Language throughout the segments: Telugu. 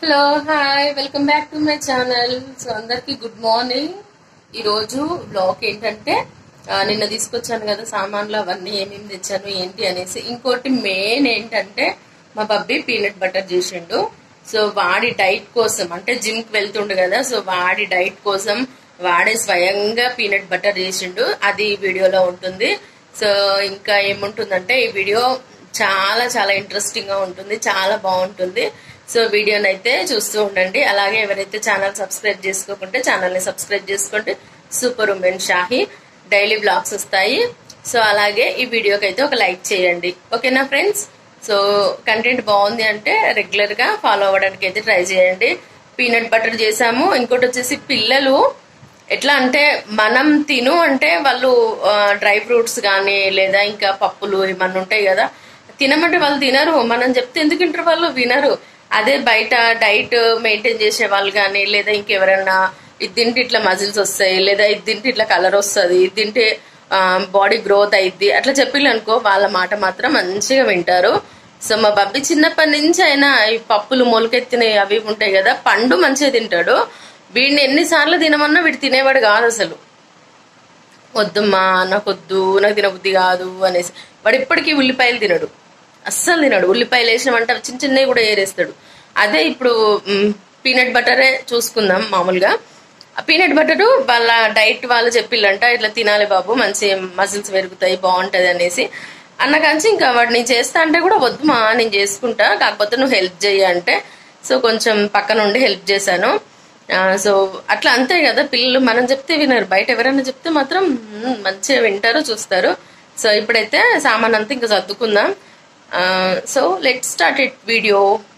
Hello hi welcome back to my channel so అందరికి గుడ్ మార్నింగ్ ఈ రోజు బ్లాగ్ ఏంటంటే ఆ, నిన్న తీసుకొచ్చాను కదా సామాన్లు అవన్నీ ఏమేమి తెచ్చాను ఏంటి అనేసి ఇంకోటి మెయిన్ ఏంటంటే మా బబ్బీ పీనట్ బటర్ చేసిండు సో వాడి డైట్ కోసం అంటే జిమ్ కి వెళ్తుండు కదా సో వాడి డైట్ కోసం వాడే స్వయంగా పీనట్ బటర్ చేసిండు అది వీడియోలో ఉంటుంది సో ఇంకా ఏముంటుందంటే ఈ వీడియో చాలా చాలా ఇంట్రెస్టింగ్ గా ఉంటుంది చాలా బాగుంటుంది సో వీడియోని అయితే చూస్తూ ఉండండి అలాగే ఎవరైతే ఛానల్ సబ్స్క్రైబ్ చేసుకోకుంటే ఛానల్ ని సబ్స్క్రైబ్ చేసుకోండి సూపర్ ఉమెన్ షాహి డైలీ బ్లాగ్స్ వస్తాయి సో అలాగే ఈ వీడియోకి అయితే ఒక లైక్ చేయండి ఓకేనా ఫ్రెండ్స్ సో కంటెంట్ బాగుంది అంటే రెగ్యులర్ గా ఫాలో అవ్వడానికి అయితే ట్రై చేయండి పీనట్ బటర్ చేసాము ఇంకోటి వచ్చేసి పిల్లలు ఎట్లా అంటే మనం తిను అంటే వాళ్ళు డ్రై ఫ్రూట్స్ కానీ లేదా ఇంకా పప్పులు ఏమన్నా ఉంటాయి కదా తినమంటే వాళ్ళు తినరు మనం చెప్తే ఎందుకు తింటారు వాళ్ళు వినరు అదే బయట డైట్ మెయింటైన్ చేసే వాళ్ళు కానీ లేదా ఇంకెవరైనా ఇది తింటే ఇట్లా మజిల్స్ వస్తాయి లేదా ఇది తింటే ఇట్లా కలర్ వస్తుంది ఇది తింటే బాడీ గ్రోత్ అయింది అట్లా చెప్పిల్లు అనుకో వాళ్ళ మాట మాత్రం మంచిగా వింటారు సో మా బబ్బి చిన్నప్పటి నుంచి అయినా ఈ పప్పులు మొలకెత్తినవి అవి ఇవి ఉంటాయి కదా పండు మంచిగా తింటాడు వీడిని ఎన్నిసార్లు తినమన్నా వీడు తినేవాడు కాదు అసలు వద్దమ్మా నాకు వద్దు నాకు తినబుద్ధి కాదు అనేసి వాడు ఇప్పటికీ ఉల్లిపాయలు తినడు అస్సలు తినడు ఉల్లిపాయలు వేసినామంటే అవి చిన్న చిన్నవి కూడా ఏరేస్తాడు అదే ఇప్పుడు పీనట్ బటరే చూసుకుందాం మామూలుగా ఆ పీనట్ బటర్ వాళ్ళ డైట్ వాళ్ళు చెప్పిల్లంట ఇట్లా తినాలి బాబు మంచి మజిల్స్ పెరుగుతాయి బాగుంటది అనేసి అన్న కాంచి ఇంకా వాడు నేను చేస్తా అంటే కూడా వద్దుమా నేను చేసుకుంటా కాకపోతే నువ్వు హెల్ప్ చేయి అంటే సో కొంచెం పక్కన ఉండి హెల్ప్ చేశాను ఆ, సో అట్లా అంతే కదా పిల్లలు మనం చెప్తే వినరు బయట ఎవరైనా చెప్తే మాత్రం మ్మ్, మంచిగా వింటారు చూస్తారు సో ఇప్పుడైతే సామాన్ అంతా ఇంకా సర్దుకుందాం ఆ, so let start it video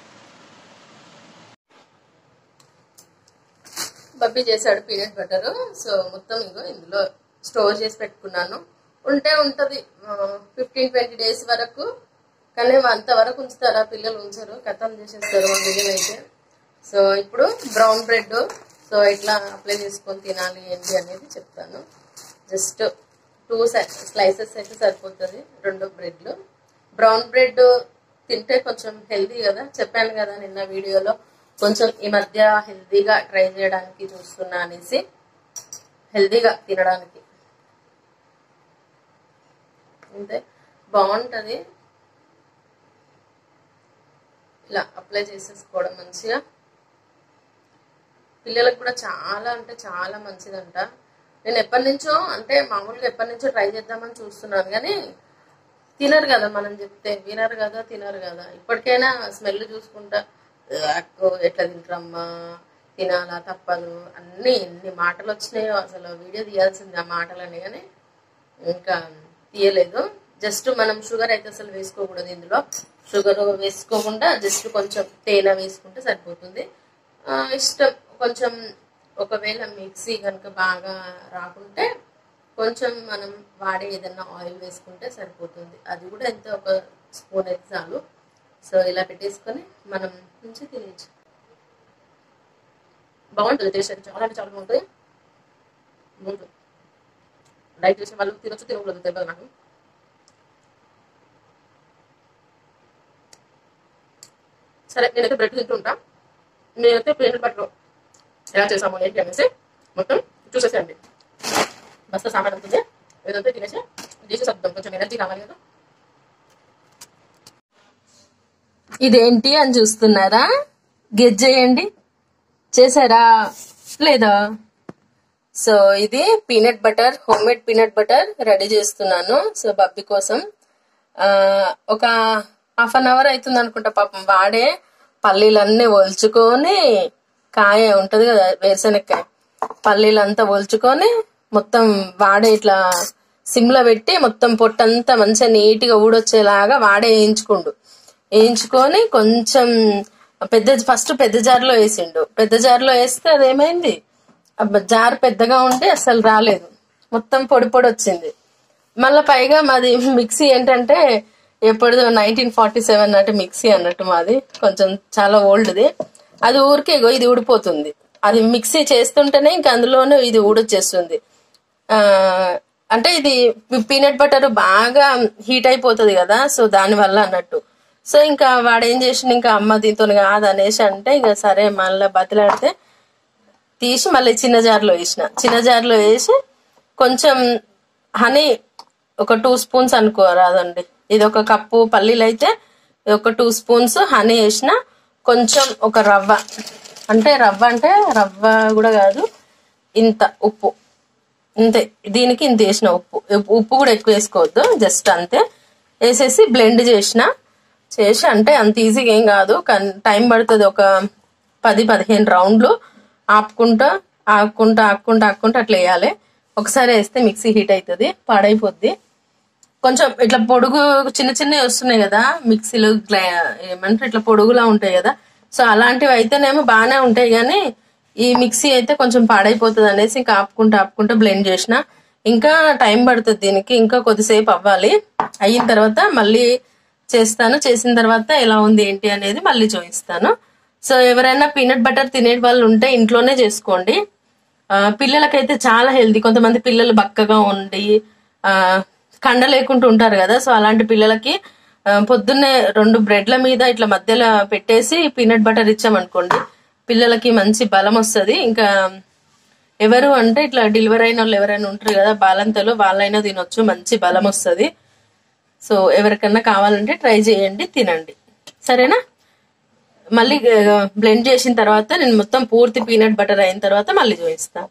బబ్బీ చేశాడు పీనట్ బటర్ సో మొత్తం ఇగో ఇందులో స్టోర్ చేసి పెట్టుకున్నాను ఉంటే ఉంటది ఫిఫ్టీన్ ట్వంటీ డేస్ వరకు కానీ అంతవరకు ఉంచుతారా పిల్లలు ఉంచరు కథం చేసేస్తారు మా బియ్యం అయితే సో ఇప్పుడు బ్రౌన్ బ్రెడ్ సో ఇట్లా అప్లై చేసుకొని తినాలి ఏంటి అనేది చెప్తాను జస్ట్ టూ స్లైసెస్ అయితే సరిపోతుంది రెండు బ్రెడ్లు బ్రౌన్ బ్రెడ్ తింటే కొంచెం హెల్దీ కదా చెప్పాను కదా నిన్న వీడియోలో కొంచెం ఈ మధ్య హెల్దీగా ట్రై చేయడానికి చూస్తున్నా అనేసి హెల్దీగా తినడానికి అంతే బాగుంటది ఇలా అప్లై చేసేసుకోవడం మంచిగా పిల్లలకు కూడా చాలా అంటే చాలా మంచిదంట నేను ఎప్పటి నుంచో అంటే మామూలుగా ఎప్పటి నుంచో ట్రై చేద్దామని చూస్తున్నాను కానీ తినరు కదా మనం చెప్తే వినరు కదా తినరు కదా ఇప్పటికైనా స్మెల్ చూసుకుంటా "అక్కో, ఎట్లా తింటారమ్మా తినాలా తప్పదు అన్ని ఎన్ని మాటలు వచ్చినాయో అసలు వీడియో తీయాల్సింది ఆ మాటలని కానీ ఇంకా తీయలేదు జస్ట్ మనం షుగర్ అయితే అసలు వేసుకోకూడదు ఇందులో షుగర్ వేసుకోకుండా జస్ట్ కొంచెం తేనె వేసుకుంటే సరిపోతుంది ఆ, ఇష్టం కొంచెం ఒకవేళ మిక్సీ కనుక బాగా రాకుంటే కొంచెం మనం వాడే ఏదన్నా ఆయిల్ వేసుకుంటే సరిపోతుంది అది కూడా ఎంత ఒక స్పూన్ అయితే చాలు సో ఇలా పెట్టేసుకొని మనం నుంచి తినేయచ్చు బాగుంటుంది టేస్ట్ అయితే చాలా అంటే చాలా బాగుంటుంది బాగుంటుంది డైట్ చేసే వాళ్ళు తినొచ్చు తినకూడదు తెలియదు నాకు సరే నేనైతే బ్రెడ్ తింటుంటా నేనైతే పేరు బట్టలు ఎలా చేసాము ఏంటి అనేసి మొత్తం చూసేసేయండి బస్తా సామాన్ ఉంటుంది ఏదంతా తినేసి తీసేసేద్దాం కొంచెం ఎనర్జీ కావాలి కదా ఇదేంటి అని చూస్తున్నారా గెజ్ చేయండి చేశారా లేదా సో ఇది peanut butter homemade peanut butter ready చేస్తున్నాను సో బబ్బీ కోసం ఆ, ఒక హాఫ్ అన్ అవర్ అవుతుంది అనుకుంటా పాపం వాడే పల్లీలన్నీ ఒలుచుకొని కాయ ఉంటది కదా వేరుశనక్కాయ పల్లీలంతా ఒలుచుకొని మొత్తం వాడే ఇట్లా సిమ్లో పెట్టి మొత్తం పొట్టంతా మంచిగా నీట్గా ఊడొచ్చేలాగా వాడే వేయించుకుండు వేయించుకొని కొంచెం పెద్ద ఫస్ట్ పెద్ద జార్లో వేసిండు పెద్ద జార్లో వేస్తే అదేమైంది అబ్బ జార్ పెద్దగా ఉంటే అసలు రాలేదు మొత్తం పొడి పొడి వచ్చింది మళ్ళీ పైగా మాది మిక్సీ ఏంటంటే ఎప్పుడు నైన్టీన్ ఫార్టీ సెవెన్ నాటి మిక్సీ అన్నట్టు మాది కొంచెం చాలా ఓల్డ్ది అది ఊరికే ఇగో ఇది ఊడిపోతుంది అది మిక్సీ చేస్తుంటేనే ఇంకా అందులోనే ఇది ఊడొచ్చేస్తుంది ఆ, అంటే ఇది పీనట్ బటర్ బాగా హీట్ అయిపోతుంది కదా సో దాని వల్ల అన్నట్టు సో ఇంకా వాడు ఏం చేసిండు ఇంకా అమ్మ దీంతో కాదు అనేసి అంటే ఇంకా సరే మళ్ళీ బతిలాడితే తీసి మళ్ళీ చిన్న జార్లో వేసిన చిన్న జార్లో వేసి కొంచెం హనీ ఒక టూ స్పూన్స్ అనుకో రాదండి ఇది ఒక కప్పు పల్లీలు అయితే ఇది ఒక టూ స్పూన్స్ హనీ వేసిన కొంచెం ఒక రవ్వ అంటే రవ్వ అంటే రవ్వ కూడా కాదు ఇంత ఉప్పు అంతే దీనికి ఇంత వేసిన ఉప్పు ఉప్పు- ఉప్పు కూడా ఎక్కువ వేసుకోవద్దు జస్ట్ అంతే వేసేసి బ్లెండ్ చేసిన చేసి అంటే అంత ఈజీగా ఏం కాదు కానీ టైం పడుతుంది ఒక పది పదిహేను రౌండ్లు ఆపుకుంటా ఆపుకుంటా ఆపుకుంటా ఆపుకుంటా అట్లా వేయాలి ఒకసారి వేస్తే మిక్సీ హీట్ అవుతుంది పాడైపోద్ది కొంచెం ఇట్లా పొడుగు చిన్న చిన్నవి వస్తున్నాయి కదా మిక్సీలు గ్లా- ఏమంటారు ఇట్లా పొడుగులా ఉంటాయి కదా సో అలాంటివి అయితేనేమో బాగానే ఉంటాయి కానీ ఈ మిక్సీ అయితే కొంచెం పాడైపోతుంది అనేసి ఇంకా ఆపుకుంటా ఆపుకుంటా బ్లెండ్ చేసిన ఇంకా టైం పడుతుంది దీనికి ఇంకా కొద్దిసేపు అవ్వాలి అయిన తర్వాత మళ్ళీ చేస్తాను చేసిన తర్వాత ఎలా ఉంది ఏంటి అనేది మళ్ళీ చూపిస్తాను సో ఎవరైనా పీనట్ బటర్ తినే వాళ్ళు ఉంటే ఇంట్లోనే చేసుకోండి ఆ, పిల్లలకైతే చాలా హెల్తీ కొంతమంది పిల్లలు బక్కగా ఉండి ఆ, కండ లేకుండా ఉంటారు కదా సో అలాంటి పిల్లలకి ఆ, పొద్దున్నే రెండు బ్రెడ్ల మీద ఇట్లా మధ్యలో పెట్టేసి పీనట్ బటర్ ఇచ్చామనుకోండి పిల్లలకి మంచి బలం వస్తుంది ఇంకా ఎవరు అంటే ఇట్లా డెలివరీ అయిన వాళ్ళు ఎవరైనా ఉంటారు కదా బాలంతలు వాళ్ళైనా తినొచ్చు మంచి బలం వస్తుంది సో ఎవరికన్నా కావాలంటే ట్రై చేయండి తినండి సరేనా మళ్ళీ బ్లెండ్ చేసిన తర్వాత నేను మొత్తం పూర్తి పీనట్ బటర్ అయిన తర్వాత మళ్ళీ చూపిస్తాను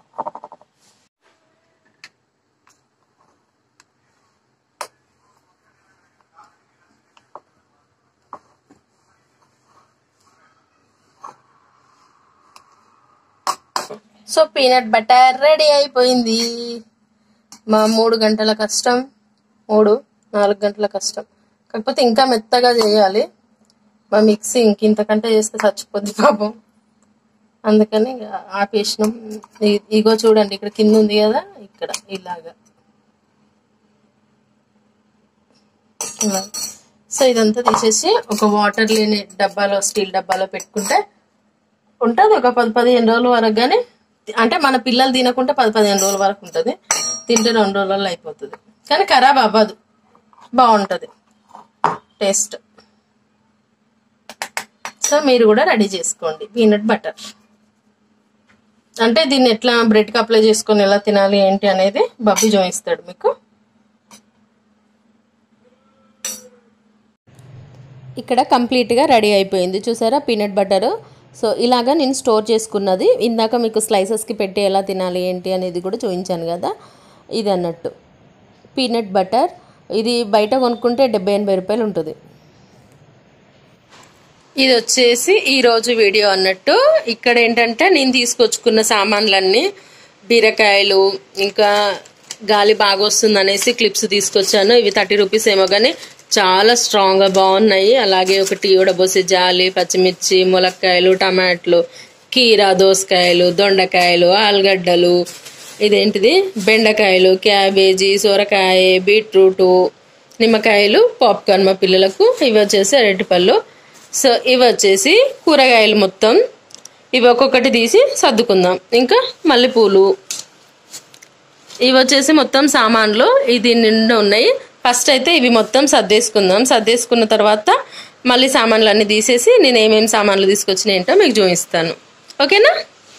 సో పీనట్ బటర్ రెడీ అయిపోయింది మా మూడు గంటల కష్టం మూడు నాలుగు గంటల కష్టం కాకపోతే ఇంకా మెత్తగా చేయాలి మా మిక్సీ ఇంక ఇంతకంటే చేస్తే చచ్చిపోద్ది పాపం అందుకని ఇక ఆపేసినాం ఇ- ఇగో చూడండి ఇక్కడ కింద ఉంది కదా ఇక్కడ ఇలాగా ఇలా. సో ఇదంతా తీసేసి ఒక వాటర్ లేని డబ్బాలో స్టీల్ డబ్బాలో పెట్టుకుంటే ఉంటుంది ఒక పది పదిహేను రోజుల వరకు కానీ అంటే మన పిల్లలు తినకుంటే పది పదిహేను రోజుల వరకు ఉంటుంది తింటే రెండు రోజులలో అయిపోతుంది కానీ ఖరాబ్ అవ్వదు బాగుంటుంది టేస్ట్ సో మీరు కూడా రెడీ చేసుకోండి పీనట్ బటర్ అంటే దీన్ని ఎట్లా బ్రెడ్కి అప్లై చేసుకొని ఎలా తినాలి ఏంటి అనేది బబ్బీ చూపిస్తాడు మీకు ఇక్కడ కంప్లీట్గా రెడీ అయిపోయింది చూసారా పీనట్ బటర్ సో ఇలాగా నేను స్టోర్ చేసుకున్నది ఇందాక మీకు స్లైసెస్కి పెట్టి ఎలా తినాలి ఏంటి అనేది కూడా చూపించాను కదా ఇది అన్నట్టు పీనట్ బటర్ ఇది బయట కొనుక్కుంటే డెబ్బై ఎనభై రూపాయలు ఉంటుంది ఇది వచ్చేసి ఈ రోజు వీడియో అన్నట్టు ఇక్కడ ఏంటంటే నేను తీసుకొచ్చుకున్న సామాన్లన్నీ బీరకాయలు ఇంకా గాలి బాగా వస్తుంది అనేసి క్లిప్స్ తీసుకొచ్చాను ఇవి థర్టీ రూపీస్ ఏమో కానీ చాలా స్ట్రాంగ్ గా బాగున్నాయి అలాగే ఒక టీ ఉడబోసి జాలి పచ్చిమిర్చి ములక్కాయలు టమాటాలు కీరా దోసకాయలు దొండకాయలు ఆలుగడ్డలు ఇదేంటిది బెండకాయలు క్యాబేజీ సొరకాయ బీట్రూటు నిమ్మకాయలు పాప్కార్న్ మా పిల్లలకు ఇవి వచ్చేసి అరటిపళ్ళు సో ఇవి వచ్చేసి కూరగాయలు మొత్తం ఇవి ఒక్కొక్కటి తీసి సర్దుకుందాం ఇంకా మల్లెపూలు ఇవి వచ్చేసి మొత్తం సామాన్లు ఇది నిండా ఉన్నాయి ఫస్ట్ అయితే ఇవి మొత్తం సర్దేసుకుందాం సర్దేసుకున్న తర్వాత మళ్ళీ సామాన్లు అన్ని తీసేసి నేను ఏమేమి సామాన్లు తీసుకొచ్చినా ఏంటో మీకు చూపిస్తాను ఓకేనా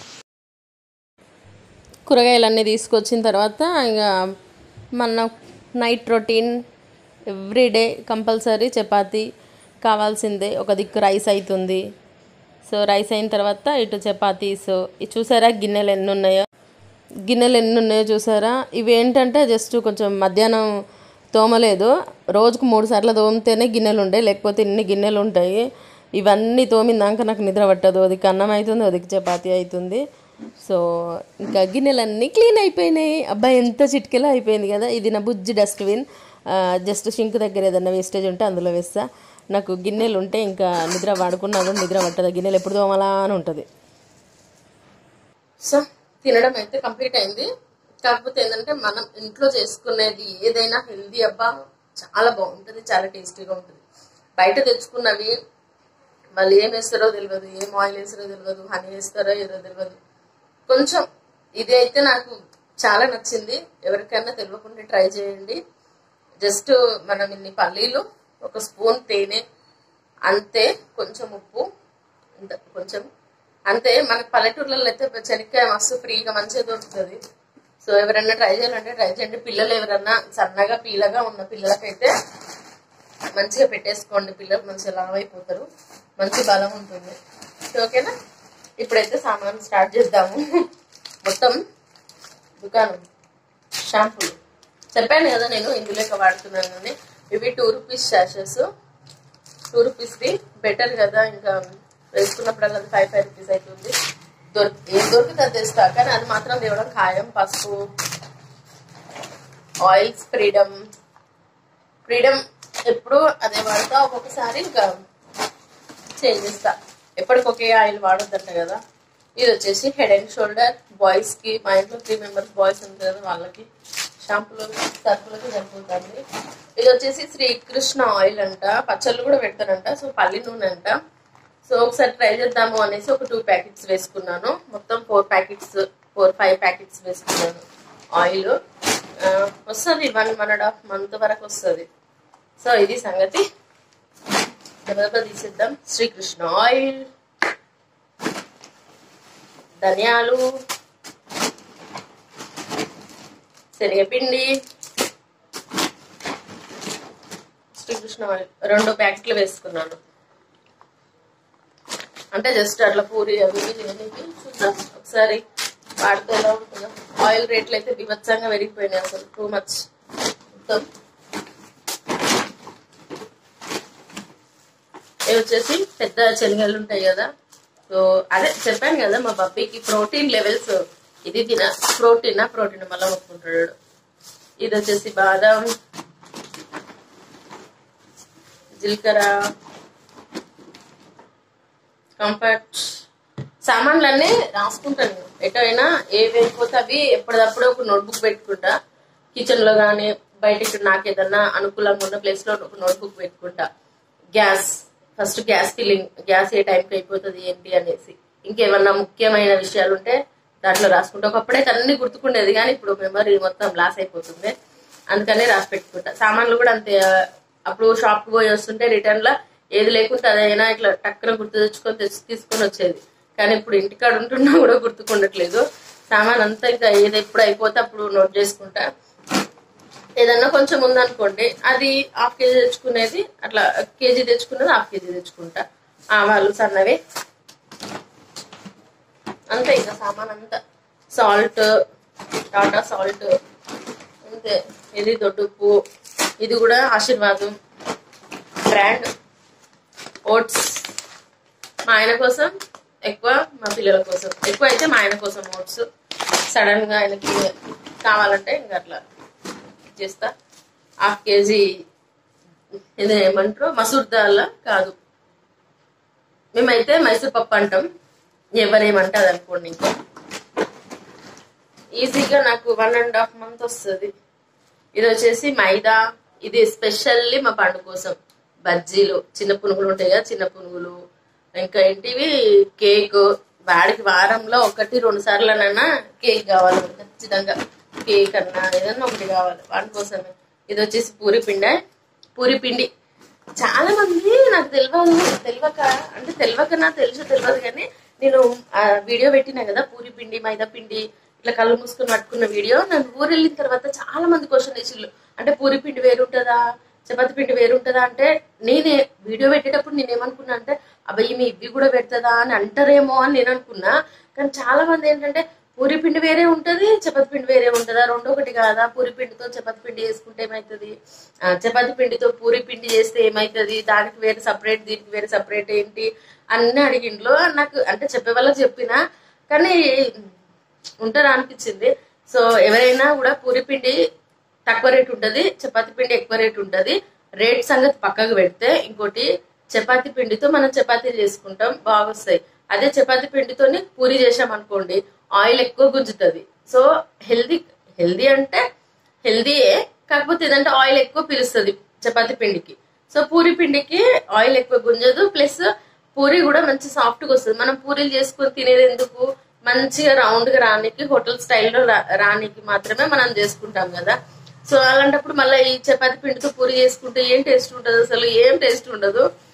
కూరగాయలన్నీ తీసుకొచ్చిన తర్వాత ఇక మన night routine everyday compulsory chapati కావాల్సిందే ఒక దిక్కు రైస్ అవుతుంది సో రైస్ అయిన తర్వాత ఇటు చపాతీ సో ఇది చూసారా గిన్నెలు ఎన్ని ఉన్నాయో గిన్నెలు ఎన్ని ఉన్నాయో చూసారా ఇవి ఏంటంటే జస్ట్ కొంచెం మధ్యాహ్నం తోమలేదు రోజుకు మూడు సార్లు తోమితేనే గిన్నెలు ఉంటాయి లేకపోతే ఇన్ని గిన్నెలు ఉంటాయి ఇవన్నీ తోమిందాక నాకు నిద్ర పట్టదు అదికి అన్నం అవుతుంది అదికి చపాతీ అవుతుంది సో ఇంకా గిన్నెలన్నీ క్లీన్ అయిపోయినాయి అబ్బాయి ఎంత చిటికెలా అయిపోయింది కదా ఇది నా బుజ్జి డస్ట్బిన్ జస్ట్ షింక్ దగ్గర ఏదన్నా వేస్టేజ్ ఉంటే అందులో వేస్తా నాకు గిన్నెలు ఉంటే ఇంకా నిద్ర వాడుకున్నా కూడా నిద్ర పట్టదు గిన్నెలు ఎప్పుడు తోమలా అని ఉంటుంది సో తినడం అయితే కంప్లీట్ అయింది కాకపోతే ఏంటంటే మనం ఇంట్లో చేసుకునేది ఏదైనా హెల్దీ అబ్బా చాలా బాగుంటుంది చాలా టేస్టీగా ఉంటుంది బయట తెచ్చుకున్నవి వాళ్ళు ఏం వేస్తారో తెలియదు ఏం ఆయిల్ వేస్తారో తెలియదు హనీ వేస్తారో ఏదో తెలియదు కొంచెం ఇది అయితే నాకు చాలా నచ్చింది ఎవరికైనా తెలియకుండా ట్రై చేయండి జస్ట్ మనం ఇన్ని పల్లీలు ఒక స్పూన్ తేనె అంతే కొంచెం ఉప్పు ఇంత కొంచెం అంతే మనకు పల్లెటూర్లలో అయితే శనక్కాయ మస్తు ఫ్రీగా మంచిగా దొరుకుతుంది సో ఎవరైనా ట్రై చేయాలంటే ట్రై చేయండి పిల్లలు ఎవరన్నా సన్నగా పీలగా ఉన్న పిల్లలకైతే మంచిగా పెట్టేసుకోండి పిల్లలు మంచిగా లావ్ అయిపోతారు మంచి బలం ఉంటుంది సో ఓకేనా ఇప్పుడైతే సామాన్ స్టార్ట్ చేద్దాము మొత్తం దుకాణం షాంపూలు చెప్పాను కదా నేను ఇందులోకి వాడుతున్నాను అని ఇవి టూ రూపీస్ శాషెస్ టూ రూపీస్ది బెటర్ కదా ఇంకా వేసుకున్నప్పుడల్లా అది ఫైవ్ ఫైవ్ రూపీస్ అవుతుంది దొరికి ఏం దొరికితే అది తెస్తా కానీ అది మాత్రం తేవడం ఖాయం పసుపు ఆయిల్స్ ఫ్రీడమ్ ఫ్రీడమ్ ఎప్పుడు అదే వాడతా ఒక్కొక్కసారి ఇంకా చేంజ్ చేస్తా ఎప్పటికి ఒకే ఆయిల్ వాడొద్దంట కదా ఇది వచ్చేసి హెడ్ అండ్ షోల్డర్ బాయ్స్ కి మా ఇంట్లో త్రీ మెంబర్స్ బాయ్స్ ఉంటారు కదా వాళ్ళకి షాంపూలు సర్పులకి సరిపోతుంది ఇది వచ్చేసి శ్రీకృష్ణ ఆయిల్ అంట పచ్చళ్ళు కూడా పెడతారంట సో పల్లి నూనె అంట సో ఒకసారి ట్రై చేద్దాము అనేసి ఒక టూ ప్యాకెట్స్ వేసుకున్నాను మొత్తం four packets four five packets వేసుకున్నాను ఆయిల్ వస్తుంది one one and half month వరకు వస్తుంది సో ఇది సంగతి దెబ్బ తీసేద్దాం శ్రీకృష్ణ ఆయిల్ ధనియాలు శనగపిండి శ్రీకృష్ణ ఆయిల్ రెండు ప్యాకెట్లు వేసుకున్నాను అంటే జస్ట్ అట్లా పూరి అవి ఇవి చేయనీకి చూద్దాం ఒకసారి వాడితే ఎలా ఉంటుందో ఆయిల్ రేట్లు అయితే వివత్సంగా పెరిగిపోయినాయి అసలు టూ మచ్ మొత్తం ఇవి వచ్చేసి పెద్ద శనగలు ఉంటాయి కదా సో అదే చెప్పాను కదా మా బబ్బీకి ప్రోటీన్ లెవెల్స్ ఇది తిన ప్రోటీన్ ప్రోటీన్ మళ్ళీ ఒప్పుకుంటాడు ఇది వచ్చేసి బాదం జీలకర్ర కంఫర్ట్ సామాన్లన్నీ రాసుకుంటాను నేను. ఎటైనా ఏ వెళ్ళిపోతే అవి ఎప్పటికప్పుడు ఒక నోట్బుక్ పెట్టుకుంటా కిచెన్ లో కానీ బయటకి నాకు ఏదన్నా అనుకూలంగా ఉన్న ప్లేస్ లో ఒక నోట్బుక్ పెట్టుకుంటా gas first gas filling gas ఏ టైంకి అయిపోతుంది ఏంటి అనేసి ఇంకేమన్నా ముఖ్యమైన విషయాలు ఉంటే దాంట్లో రాసుకుంటా ఒకప్పుడైతే అన్ని గుర్తుకుండేది కానీ ఇప్పుడు మెమరీ మొత్తం లాస్ అయిపోతుంది అందుకనే రాసి పెట్టుకుంటా సామాన్లు కూడా అంతే అప్పుడు షాప్ కి పోయి వస్తుంటే రిటర్న్ లో ఏది లేకుంటే అదైనా ఇట్లా టక్కున గుర్తు తెచ్చుకొని తెచ్చి తీసుకొని వచ్చేది కానీ ఇప్పుడు ఇంటికాడ ఉంటున్నా కూడా గుర్తుకుండట్లేదు సామాన్ అంతా ఇంకా ఏది ఎప్పుడు అయిపోతే అప్పుడు నోట్ చేసుకుంటా ఏదన్నా కొంచెం ఉందనుకోండి అది హాఫ్ కేజీ తెచ్చుకునేది అట్లా కేజీ తెచ్చుకునేది హాఫ్ కేజీ తెచ్చుకుంటా ఆవాలు సన్నవి అంతే ఇంకా సామాన్ అంతా సాల్ట్ టాటా సాల్ట్ అంతే ఇది దొడ్డుప్పు ఇది కూడా ఆశీర్వాదం బ్రాండ్ ఓట్స్ మా ఆయన కోసం ఎక్కువ మా పిల్లల కోసం ఎక్కువ అయితే మా ఆయన కోసం ఓట్స్ సడన్ గా ఆయనకి కావాలంటే ఇంకా అట్లా చేస్తా హాఫ్ కేజీ ఇది ఏమంటారు మసూర్ దాల్ కాదు మేమైతే మైసూర్ పప్పు అంటాం ఎవరేమంటే అది అనుకోండి ఇంకా ఈజీగా నాకు వన్ అండ్ హాఫ్ మంత్ వస్తుంది ఇది వచ్చేసి మైదా ఇది స్పెషల్లీ మా పండు కోసం బజ్జీలు చిన్న పునుగులు ఉంటాయి కదా చిన్న పునుగులు ఇంకా ఏంటివి కేక్ వాడికి వారంలో ఒకటి రెండు సార్లనైనా కేక్ కావాలి ఖచ్చితంగా కేక్ అన్నా ఏదన్నా ఒకటి కావాలి వాడి కోసమే ఇది వచ్చేసి పూరి పిండి పూరి పిండి చాలా మంది నాకు తెలియదు తెలియక అంటే తెలియక నాకు తెలుసు తెలియదు కానీ నేను ఆ వీడియో పెట్టినా కదా పూరి పిండి మైదా పిండి ఇట్లా కళ్ళు మూసుకొని పట్టుకున్న వీడియో నన్ను ఊరు వెళ్ళిన తర్వాత చాలా మంది క్వశ్చన్ వేసిళ్ళు అంటే పూరి పిండి వేరుంటుందా చపాతి పిండి వేరుంటుందా అంటే నేనే వీడియో పెట్టేటప్పుడు నేనేమనుకున్నా అంటే అబ్బాయి మీ ఇవి కూడా పెడుతుందా అని అంటారేమో అని నేను అనుకున్నా కానీ చాలా మంది ఏంటంటే పూరి పిండి వేరే ఉంటది చపాతి పిండి వేరే ఉంటుందా రెండు ఒకటి కాదా పూరి పిండితో చపాతి పిండి చేసుకుంటే ఏమవుతుంది ఆ, చపాతి పిండితో పూరి పిండి చేస్తే ఏమవుతుంది దానికి వేరే సపరేట్ దీనికి వేరే సపరేట్ ఏంటి అన్ని అడిగిండ్లో నాకు అంటే చెప్పే వాళ్ళకి చెప్పినా కానీ ఉంటారా అనిపించింది సో ఎవరైనా కూడా పూరి పిండి తక్కువ రేట్ ఉంటది చపాతి పిండి ఎక్కువ రేట్ ఉంటది రేట్ సంగతి పక్కకు పెడితే ఇంకోటి చపాతి పిండితో మనం చపాతీలు చేసుకుంటాం బాగొస్తాయి అదే చపాతి పిండితోని పూరి చేసాం అనుకోండి ఆయిల్ ఎక్కువ గుంజుతుంది సో హెల్దీ హెల్దీ అంటే హెల్దీయే కాకపోతే ఏదంటే ఆయిల్ ఎక్కువ పిలుస్తుంది చపాతి పిండికి సో పూరి పిండికి ఆయిల్ ఎక్కువ గుంజదు ప్లస్ పూరి కూడా మంచి సాఫ్ట్ గా వస్తుంది మనం పూరీలు చేసుకొని తినేది ఎందుకు మంచిగా రౌండ్ గా రానికి హోటల్ స్టైల్లో రానికి మాత్రమే మనం చేసుకుంటాం కదా సో అలాంటప్పుడు మళ్ళీ ఈ చపాతి పిండితో పూరి చేసుకుంటే ఏం టేస్ట్ ఉంటుంది అసలు ఏం టేస్ట్ ఉండదు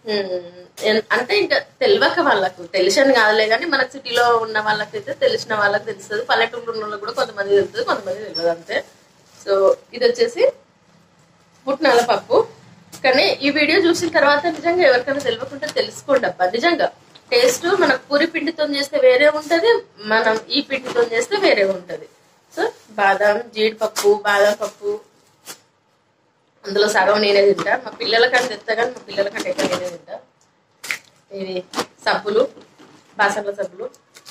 ఉమ్, ఎన్- అంటే ఇంకా తెలియక వాళ్ళకు తెలిసిన కాదులే కానీ మన సిటీలో ఉన్న వాళ్ళకైతే తెలిసిన వాళ్ళకి తెలుస్తుంది పల్లెటూరులో ఉన్న వాళ్ళకి కూడా కొంతమంది తెలుస్తుంది కొంతమంది తెలియదు అంతే సో ఇది వచ్చేసి పుట్నాల పప్పు కానీ ఈ వీడియో చూసిన తర్వాత నిజంగా ఎవరికైనా తెలియకుండా తెలుసుకోండి అబ్బా నిజంగా టేస్ట్ మన పూరి పిండితో చేస్తే వేరే ఉంటది మనం ఈ పిండితో చేస్తే వేరే ఉంటది సో బాదం జీడిపప్పు బాదం పప్పు అందులో సగం నేనే తింటా మా పిల్లలకంటే తెస్తా కానీ మా పిల్లలకంటే ఎక్కువ నేనే తింటా ఇవి సబ్బులు బాసన్ల సబ్బులు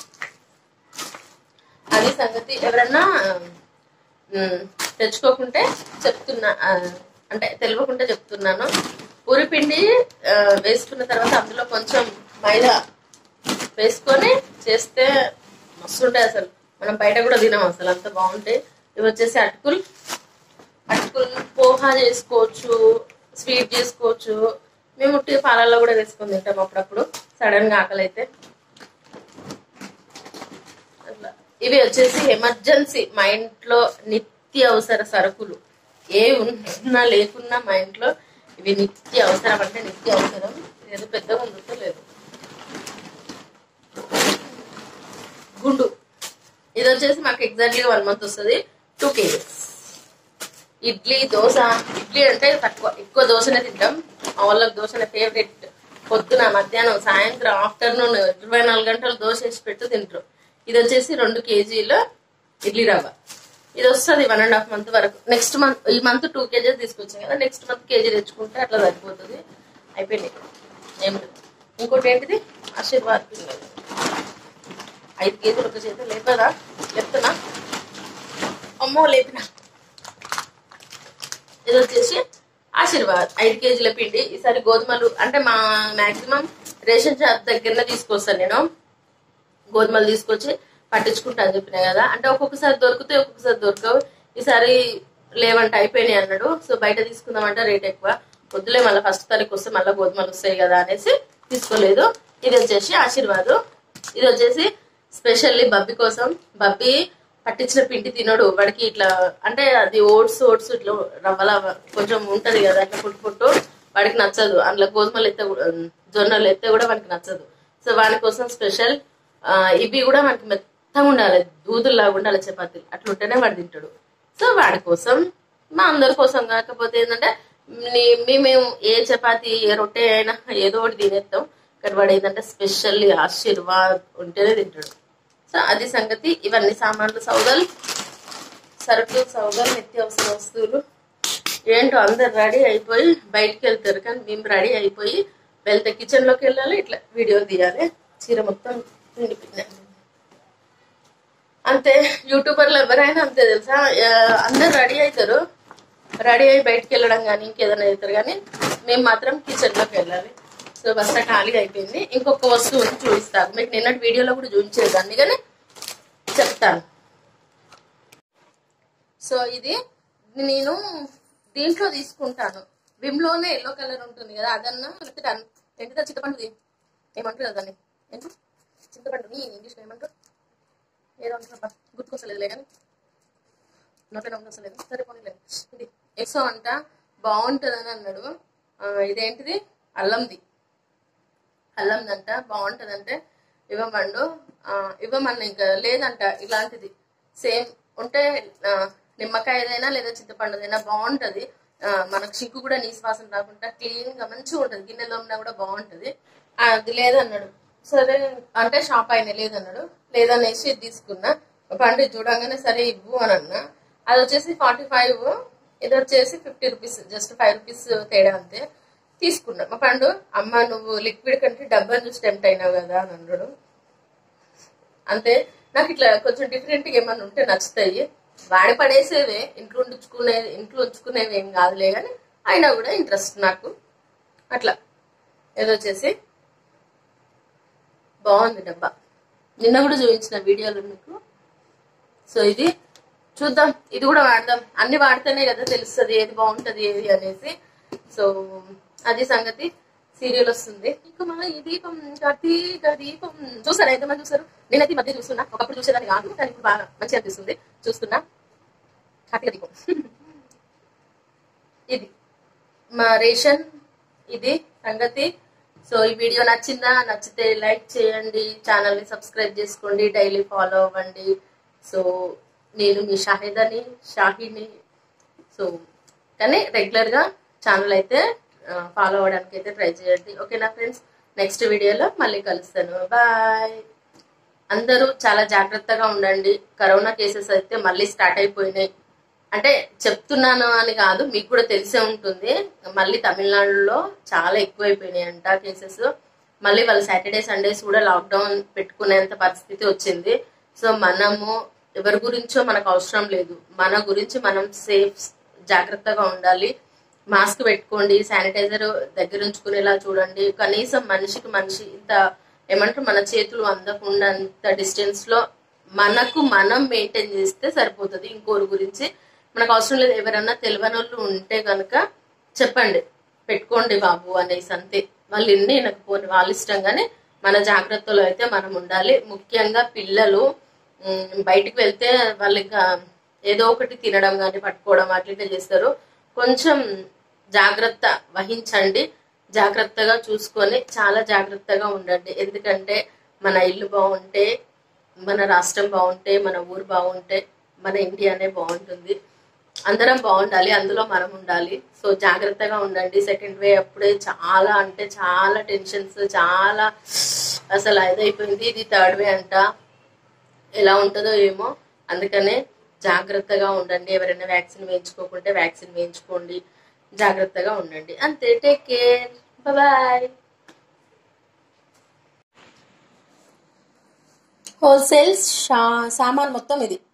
అది సంగతి ఎవరన్నా ఉమ్, తెచ్చుకోకుంటే చెప్తున్నా ఆ, అంటే తెలియకుండా చెప్తున్నాను పూరి పిండి ఆ, వేసుకున్న తర్వాత అందులో కొంచెం మైదా వేసుకొని చేస్తే మస్తు ఉంటాయి అసలు మనం బయట కూడా తినాం అసలు అంత బాగుంటాయి ఇవి వచ్చేసి అటుకులు అటుకులు పోహా చేసుకోవచ్చు స్వీట్ చేసుకోవచ్చు మేము ఉట్టి పాలల్లో కూడా వేసుకొని తింటాం అప్పుడప్పుడు సడన్ గా ఆకలి అయితే అట్లా ఇవి వచ్చేసి ఎమర్జెన్సీ మా ఇంట్లో నిత్య అవసర సరుకులు ఏ ఉన్నా లేకున్నా మా ఇంట్లో ఇవి నిత్య అవసరం అంటే నిత్య అవసరం ఏదో పెద్దగా ఉందో లేదు గుండు ఇది వచ్చేసి మాకు ఎగ్జాక్ట్లీగా వన్ మంత్ వస్తుంది టూ కేజీస్ ఇడ్లీ దోశ ఇడ్లీ అంటే తక్కువ ఎక్కువ దోశనే తింటాం మా వాళ్ళకి దోశనే ఫేవరెట్ పొద్దున మధ్యాహ్నం సాయంత్రం ఆఫ్టర్నూన్ ఇరవై నాలుగు గంటలు దోశ వేసి పెట్టు తింటారు ఇది వచ్చేసి రెండు కేజీలు ఇడ్లీ రవ్వ ఇది వస్తుంది వన్ అండ్ హాఫ్ మంత్ వరకు నెక్స్ట్ మంత్ ఈ మంత్ టూ కేజీస్ తీసుకొచ్చాం కదా నెక్స్ట్ మంత్ కేజీ తెచ్చుకుంటే అట్లా సరిపోతుంది అయిపోయింది ఏం లేదు. ఇంకోటి ఏంటిది ఆశీర్వాద్ పిల్లలు ఐదు కేజీలు ఒక చేత లేపదా లేపుతున్నా అమ్మో లేపినా ఇది వచ్చేసి ఆశీర్వాద్ ఐదు కేజీల పిండి ఈసారి గోధుమలు అంటే మా మాక్సిమం రేషన్ షాప్ దగ్గరనే తీసుకొస్తాను నేను గోధుమలు తీసుకొచ్చి పట్టించుకుంటా అని చెప్పినా కదా అంటే ఒక్కొక్కసారి దొరుకుతాయి ఒక్కొక్కసారి దొరకవు ఈసారి లేవంట అయిపోయినాయి అన్నాడు సో బయట తీసుకుందామంటే రేట్ ఎక్కువ వద్దులే మళ్ళీ ఫస్ట్ తారీఖు వస్తే మళ్ళీ గోధుమలు వస్తాయి కదా అనేసి తీసుకోలేదు ఇది వచ్చేసి ఆశీర్వాద్ ఇది వచ్చేసి స్పెషల్లీ బబ్బి కోసం బబ్బి పట్టించిన పిండి తినడు వాడికి ఇట్లా అంటే అది ఓట్స్ ఓట్స్ ఇట్లా రవ్వల కొంచెం ఉంటది కదా అట్లా పుట్టు పుట్టు వాడికి నచ్చదు అందులో గోధుమలు ఎత్తే కూడా- జొన్నలు ఎత్తే కూడా వాడికి నచ్చదు సో వాడి కోసం స్పెషల్ ఇవి కూడా మనకి మెత్తగా ఉండాలి దూదుల్లాగా ఉండాలి చపాతీలు అట్లా ఉంటేనే వాడు తింటాడు సో వాడి కోసం మా అందరి కోసం కాకపోతే ఏంటంటే నీ- మేము ఏ చపాతి ఏ రొట్టె అయినా ఏదో ఒకటి తినేస్తాం కానీ వాడు ఏంటంటే స్పెషల్లీ ఆశీర్వాద్ ఉంటేనే తింటాడు సో అది సంగతి ఇవన్నీ సామాన్లు సౌదాలు సరుకులు సౌదాలు నిత్యావసర వస్తువులు ఏంటో అందరు రెడీ అయిపోయి బయటికి వెళ్తారు కానీ మేము రెడీ అయిపోయి వెళ్తే కిచెన్ లోకి వెళ్ళాలి ఇట్లా వీడియో తీయాలి చీర మొత్తం పిండిపోయినాయి అంతే యూట్యూబర్లు ఎవరైనా అంతే తెలుసా ఆ, అందరు రెడీ అవుతారు రెడీ అయ్యి బయటికి వెళ్ళడం కానీ ఇంకేదైనా అవుతారు కానీ మేము మాత్రం కిచెన్ లోకి వెళ్ళాలి సో బస్తా ఖాళీ అయిపోయింది ఇంకొక వస్తువు ఉంది చూపిస్తాను మీకు నిన్నటి వీడియోలో కూడా చూపించేదాన్ని కానీ చెప్తాను సో ఇది నేను దీంట్లో తీసుకుంటాను విమ్ లోనే ఎల్లో కలర్ ఉంటుంది కదా అదన్నా లేకపోతే అన్- ఏంటిదా చింతపండుది ఏమంటారు కదా దాన్ని ఏంటి చింతపండుని ఇంగ్లీష్లో ఏమంటారు ఏదో అంటారు గుర్తుకొస్తలేదులే కానీ నోట్లో ఉండొస్తలేదు సరే పోనీలేదు ఇది ఎక్సో అంట బాగుంటుందని అన్నాడు ఆ, ఇదేంటిది అల్లంది అల్లందంట బాగుంటదంటే ఇవ్వమండు ఆ, ఇవ్వమన్న ఇంకా లేదంట ఇలాంటిది సేమ్ ఉంటే ఆ, నిమ్మకాయదైనా లేదా చింతపండుదైనా బాగుంటది ఆ, మనకు చిక్కు కూడా నీసు వాసన రాకుండా క్లీన్ గా మంచిగా ఉంటది గిన్నెలో ఉన్నా కూడా బాగుంటది ఆ, అది లేదన్నాడు సరే అంటే షాప్ ఆయన లేదన్నాడు లేదనేసి ఇది తీసుకున్నా పండు చూడంగానే సరే ఇవ్వు అని అన్నా అది వచ్చేసి ఫార్టీ ఫైవ్ ఇది వచ్చేసి fifty rupees just five rupees తేడా అంతే తీసుకున్నా మా పండు అమ్మ నువ్వు లిక్విడ్ కంటే డబ్బా చూసి టెంప్ట్ అయినావు కదా అని అన్నాడు అంతే నాకు ఇట్లా కొంచెం డిఫరెంట్ గా ఏమన్నా ఉంటే నచ్చుతాయి వాడి పడేసేవే ఇంట్లో ఉంచుకునే ఇంట్లో ఉంచుకునేవి ఏం కాదులే కానీ అయినా కూడా ఇంట్రెస్ట్ నాకు అట్లా ఏదో వచ్చేసి బాగుంది డబ్బా నిన్న కూడా చూపించిన వీడియోలు మీకు సో ఇది చూద్దాం ఇది కూడా వాడదాం అన్ని వాడితేనే కదా తెలుస్తుంది ఏది బాగుంటది ఏది అనేసి సో అది సంగతి సీరియల్ వస్తుంది ఇంకా మన ఈ దీపం కార్తీక దీపం చూసారా ఎంతమంది చూసారు నేనైతే ఈ మధ్య చూస్తున్నా ఒకప్పుడు చూసేదాన్ని కాదు కానీ ఇప్పుడు బాగా మంచిగా అనిపిస్తుంది చూస్తున్నా కార్తీక దీపం ఇది మా రేషన్ ఇది సంగతి సో ఈ వీడియో నచ్చిందా నచ్చితే లైక్ చేయండి ఛానల్ని సబ్స్క్రైబ్ చేసుకోండి డైలీ ఫాలో అవ్వండి సో నేను మీ షాహిదని షాహిని సో కానీ రెగ్యులర్గా ఛానల్ అయితే ఫాలో అవ్వడానికి అయితే ట్రై చేయండి ఓకేనా ఫ్రెండ్స్ నెక్స్ట్ వీడియోలో మళ్ళీ కలుస్తాను బాయ్ అందరూ చాలా జాగ్రత్తగా ఉండండి కరోనా కేసెస్ అయితే మళ్ళీ స్టార్ట్ అయిపోయినాయి అంటే చెప్తున్నాను అని కాదు మీకు కూడా తెలిసే ఉంటుంది మళ్ళీ తమిళనాడులో చాలా ఎక్కువైపోయినాయి అంట కేసెస్ మళ్ళీ వాళ్ళు సాటర్డే సండేస్ కూడా లాక్డౌన్ పెట్టుకునేంత పరిస్థితి వచ్చింది సో మనము ఎవరి గురించో మనకు అవసరం లేదు మన గురించి మనం సేఫ్ జాగ్రత్తగా ఉండాలి మాస్క్ పెట్టుకోండి శానిటైజర్ దగ్గర ఉంచుకునేలా చూడండి కనీసం మనిషికి మనిషి ఇంత ఏమంటారు మన చేతులు అందకుండా అంత డిస్టెన్స్ లో మనకు మనం మెయింటైన్ చేస్తే సరిపోతుంది ఇంకోరి గురించి మనకు అవసరం లేదు ఎవరన్నా తెలియని వాళ్ళు ఉంటే కనుక చెప్పండి పెట్టుకోండి బాబు అనేసి అంతే వాళ్ళు ఎన్ని వినకపోని వాళ్ళ ఇష్టం కానీ మన జాగ్రత్తలో అయితే మనం ఉండాలి ముఖ్యంగా పిల్లలు ఉమ్, బయటికి వెళ్తే వాళ్ళు ఇంకా ఏదో ఒకటి తినడం కానీ పట్టుకోవడం అట్లా చేస్తారు కొంచెం జాగ్రత్త వహించండి జాగ్రత్తగా చూసుకొని చాలా జాగ్రత్తగా ఉండండి ఎందుకంటే మన ఇల్లు బాగుంటే మన రాష్ట్రం బాగుంటే మన ఊరు బాగుంటే మన ఇండియానే బాగుంటుంది అందరం బాగుండాలి అందులో మనం ఉండాలి సో జాగ్రత్తగా ఉండండి సెకండ్ వే అప్పుడే చాలా అంటే చాలా టెన్షన్స్ చాలా అసలు ఇదైపోయింది ఇది థర్డ్ వే అంట ఎలా ఉంటుందో ఏమో అందుకనే జాగ్రత్తగా ఉండండి ఎవరైనా వ్యాక్సిన్ వేయించుకోకుంటే వ్యాక్సిన్ వేయించుకోండి జాగ్రత్తగా ఉండండి అంతే టేక్ కేర్ బాయ్ హోల్సేల్ షా సామాన్ మొత్తం ఇది